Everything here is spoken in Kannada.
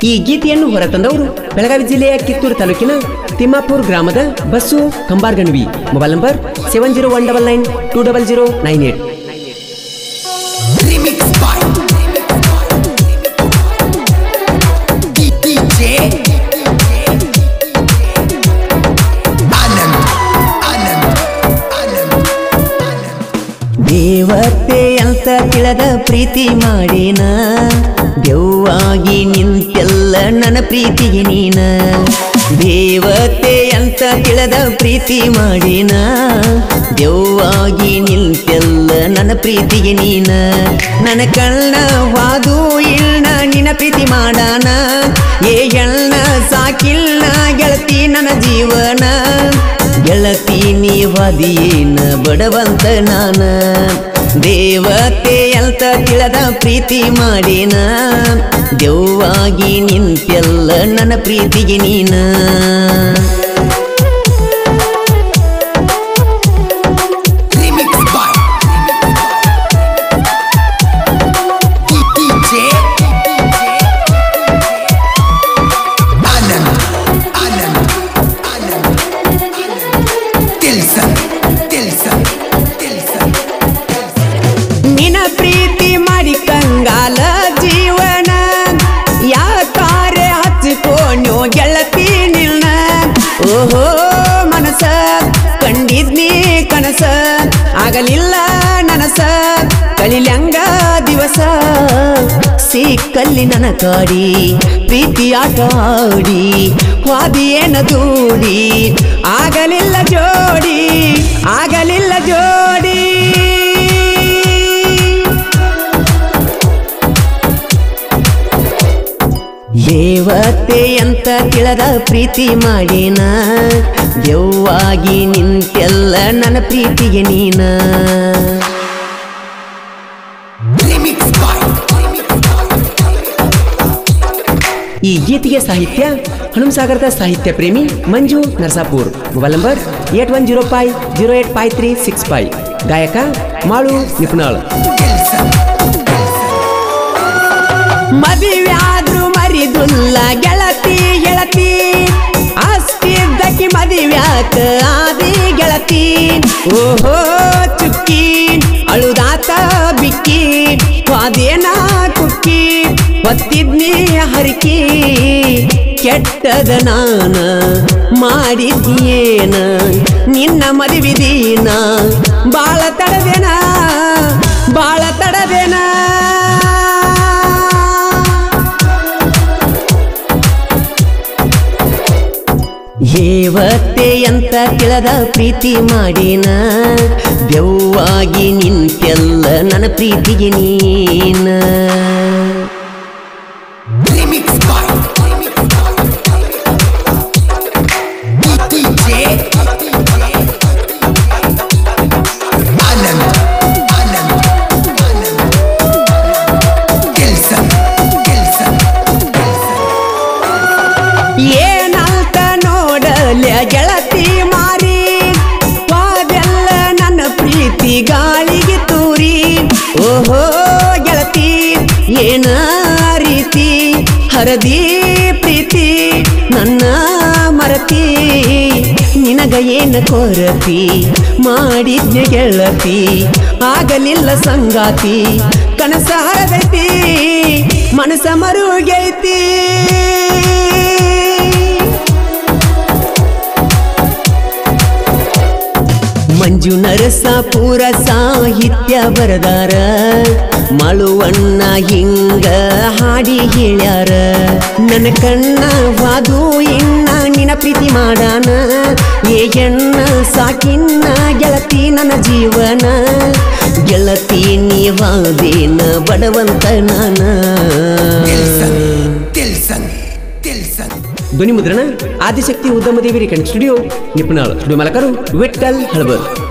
ಈ ಗೀತೆಯನ್ನು ಹೊರತಂದವರು ಬೆಳಗಾವಿ ಜಿಲ್ಲೆಯ ಕಿತ್ತೂರು ತಾಲೂಕಿನ ತಿಮ್ಮಾಪುರ್ ಗ್ರಾಮದ Basu Kambarganvi mobile number seven zero one double nine two double zero nine eight Remix by DJ Anand Anand Anand ದೇವತೆ ಅಂತ ತಿಳಿದ ಪ್ರೀತಿ ಮಾಡಿನ ದೆವ್ವಾಗಿ ನಿಂತೆಲ್ಲ ನನ್ನ ಪ್ರೀತಿಗೆ ನೀನ ದೇವತೆ ಅಂತ ತಿಳಿದ ಪ್ರೀತಿ ಮಾಡಿನ ದೆವ್ವಾಗಿ ನಿಂತೆಲ್ಲ ನನ್ನ ಪ್ರೀತಿಗೆ ನೀನ ನನ್ನ ಕಣ್ಣ ವಾದು ಇಳ್ನ ನಿನ್ನ ಪ್ರೀತಿ ಮಾಡಾನ ಏ ಎಳ್ನ ಸಾಕಿಲ್ಲ ಗೆಳತಿ ನನ್ನ ಜೀವನ ಗೆಳತಿ ನೀವದಿಯೇನ ಬಡವಂತ ನಾನ ದೇವತೆ ಅಂತ ತಿಳಿದ ಪ್ರೀತಿ ಮಾಡಿನ ದೆವ್ವಾಗಿ ನಿಂತೆಲ್ಲ ನನ್ನ ಪ್ರೀತಿಗೆ ನೀನ Remix by DJ Anand Anand Anand Tilson Tilson Tilson ನಿನ ಪ್ರೀತಿ ಮಾಡಿ ಕಂಗಾಲ ಜೀವನ ಯಾಕಾರೆ ಹಚ್ಚಿಕೋಣ್ಯೋ ಗೆಳತಿ ನಿಲ್ನ ಓಹೋ ಮನಸ ಕಂಡಿದ್ನಿ ಕನಸ ಆಗಲಿಲ್ಲ ನನಸ ಕಳಿಲ್ಯಂಗ ದಿವಸ ಸಿಕ್ಕಲ್ಲಿ ನನ್ನ ಕಾಡಿ ಪ್ರೀತಿ ಆಟ ಆಡಿ ವಾದಿಯೇನ ದೂಡಿ ಆಗಲಿಲ್ಲ ಜೋಡಿ ಆಗಲಿಲ್ಲ ಜೋಡಿ ದೇವತೆ ಅಂತ ತಿಳಿದ ಪ್ರೀತಿ ಮಾಡಿನ ದೆವ್ವಾಗಿ ನಿಂತೆಲ್ಲ ನನ್ನ ಪ್ರೀತಿಗೆ ನೀನ Remix by ಈ ಗೀತೆಗೆ ಸಾಹಿತ್ಯ ಹನುಮಸಾಗರದ ಸಾಹಿತ್ಯ ಪ್ರೇಮಿ Manju Narasapur mobile number eight one zero five zero eight five three six five ಗಾಯಕ ಮಾಳು ನಿಪುಣಾಳ್ Tilson ಮದುವ್ಯಾದ್ರು ಮರಿದುಲ್ಲ ಗೆಳತಿ ಗೆಳತಿ ಅಷ್ಟಿದ್ದಕ್ಕೆ ಮದುವ್ಯಾಕ ಆದಿ ಗೆಳತಿ ಓಹೋ ಚುಕ್ಕಿ ಅಳುದಾತ ಬಿಕ್ಕಿ ವಾದೇನ ಕುಕ್ಕಿ ಒತ್ತಿದ್ನಿ ಹರಿಕಿ ಕೆಟ್ಟದ ನಾನ ಮಾಡಿದ್ಯೇನ ನಿನ್ನ ಮದುವಿದೀನ ಬಾಳ ತಡದೇನ ಬಾಳ ತಡದೇನ ಏವತ್ತೆ ಅಂತ ತಿಳಿದ ಪ್ರೀತಿ ಮಾಡಿನ ದೆವ್ವಾಗಿ ನಿಂತೆಲ್ಲ ನನ್ನ ಪ್ರೀತಿಗೆ ನೀನ Remix by DJ Anand Anand Anand Tilson Tilson ಏನಂತ ನೋಡಲ ಗೆಳತಿ ಮಾರಿ ವಾದೆಲ್ಲ ನನ್ನ ಪ್ರೀತಿ ಗಾಳಿಗೆ ತೂರಿ ಓಹೋ ಗೆಳತಿ ಏನ ರೀತಿ ಹರದಿ ಪ್ರೀತಿ ನನ್ನ ಮರತಿ ನಿನಗ ಏನ ಕೊರತಿ ಮಾಡಿದ್ಯ ಗೆಳತಿ ಆಗಲಿಲ್ಲ ಸಂಗಾತಿ ಕನಸ ಹರದೈತಿ ಮನಸ ಮರುಗೈತಿ ಮಂಜು ನರಸ ಪೂರ ಸಾಹಿತ್ಯ ಬರದಾರ ಮಳುವಣ್ಣ ಹಿಂಗ ಹಾಡಿ ಹೇಳ್ಯಾರ ನನ್ನ ಕಣ್ಣ ವಾದು ಇನ್ನ ನಿನ ಪ್ರೀತಿ ಮಾಡಾನ ಏ ಎಣ್ಣ ಸಾಕಿನ್ನ ಗೆಳತಿ ನನ್ನ ಜೀವನ ಗೆಳತಿ ನೀವಾದೇನ ಬಡವಂತ ನಾನ Tilson Tilson Tilson ಧ್ವನಿ ಮುದ್ರಣ ಆದಿಶಕ್ತಿ ಉದ್ಯಮ ದೇವಿ ರಿಕಂಡ್ ಸ್ಟುಡಿಯೋ ನಿಪುಣಾಳ್ ಸ್ಟುಡಿಯೋ ಮಾಲಕರು ವಿಟ್ಕಲ್ ಹಳಬರ್